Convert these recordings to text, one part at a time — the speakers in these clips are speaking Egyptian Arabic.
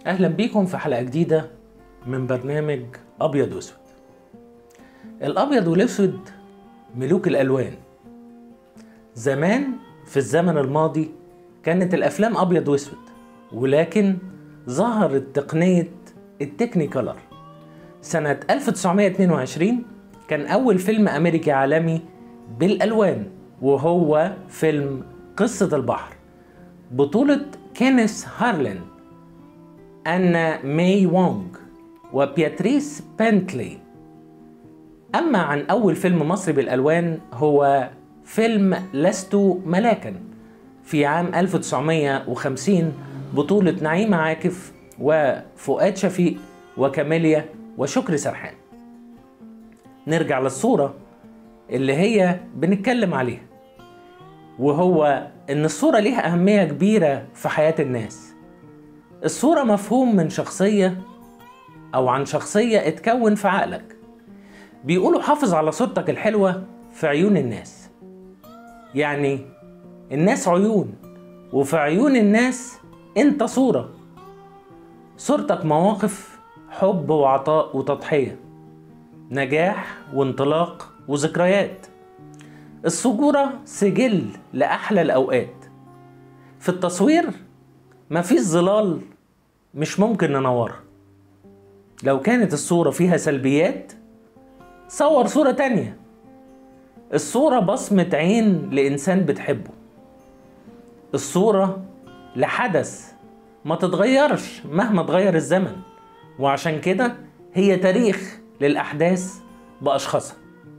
اهلا بيكم في حلقه جديده من برنامج ابيض واسود الابيض والاسود ملوك الالوان زمان في الزمن الماضي كانت الافلام ابيض واسود ولكن ظهرت تقنيه التكنيكولر سنه 1922 كان اول فيلم امريكي عالمي بالالوان وهو فيلم قصه البحر بطوله كينيس هارلين أنا ماي وونغ وبياتريس بنتلي أما عن أول فيلم مصري بالألوان هو فيلم لست ملاكا في عام 1950 بطولة نعيمة عاكف وفؤاد شفيق وكاميليا وشكري سرحان نرجع للصورة اللي هي بنتكلم عليها وهو إن الصورة ليها أهمية كبيرة في حياة الناس الصورة مفهوم من شخصية أو عن شخصية اتكون في عقلك بيقولوا حافظ على صورتك الحلوة في عيون الناس يعني الناس عيون وفي عيون الناس انت صورة صورتك مواقف حب وعطاء وتضحية نجاح وانطلاق وذكريات الصورة سجل لأحلى الأوقات في التصوير مفيش ظلال مش ممكن ننورها لو كانت الصورة فيها سلبيات صور صورة تانية الصورة بصمة عين لإنسان بتحبه الصورة لحدث ما تتغيرش مهما تغير الزمن وعشان كده هي تاريخ للأحداث بأشخاصها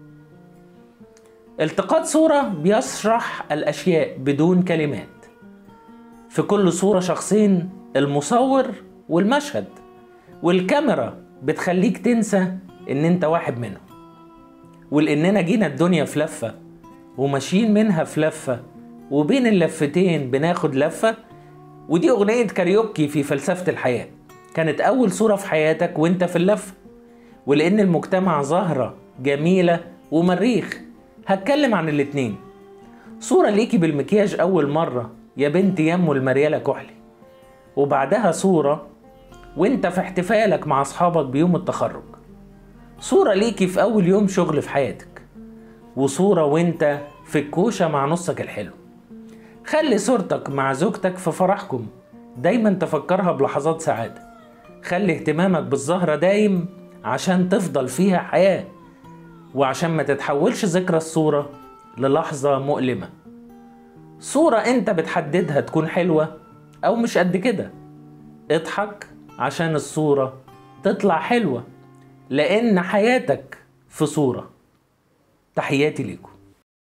التقاط صورة بيشرح الأشياء بدون كلمات في كل صورة شخصين المصور والمشهد والكاميرا بتخليك تنسى ان انت واحد منهم ولاننا جينا الدنيا في لفة وماشيين منها في لفة وبين اللفتين بناخد لفة ودي اغنية كاريوكي في فلسفة الحياة كانت اول صورة في حياتك وانت في اللفة ولان المجتمع ظاهرة جميلة ومريخ هتكلم عن الاتنين صورة ليكي بالمكياج اول مرة يا بنت يمو المريالة كحلي وبعدها صورة وانت في احتفالك مع اصحابك بيوم التخرج صورة ليكي في اول يوم شغل في حياتك وصورة وانت في الكوشة مع نصك الحلو خلي صورتك مع زوجتك في فرحكم دايما تفكرها بلحظات سعادة خلي اهتمامك بالزهرة دايم عشان تفضل فيها حياة وعشان ما تتحولش ذكرى الصورة للحظة مؤلمة صورة انت بتحددها تكون حلوة او مش قد كده اضحك عشان الصورة تطلع حلوة لان حياتك في صورة تحياتي ليكم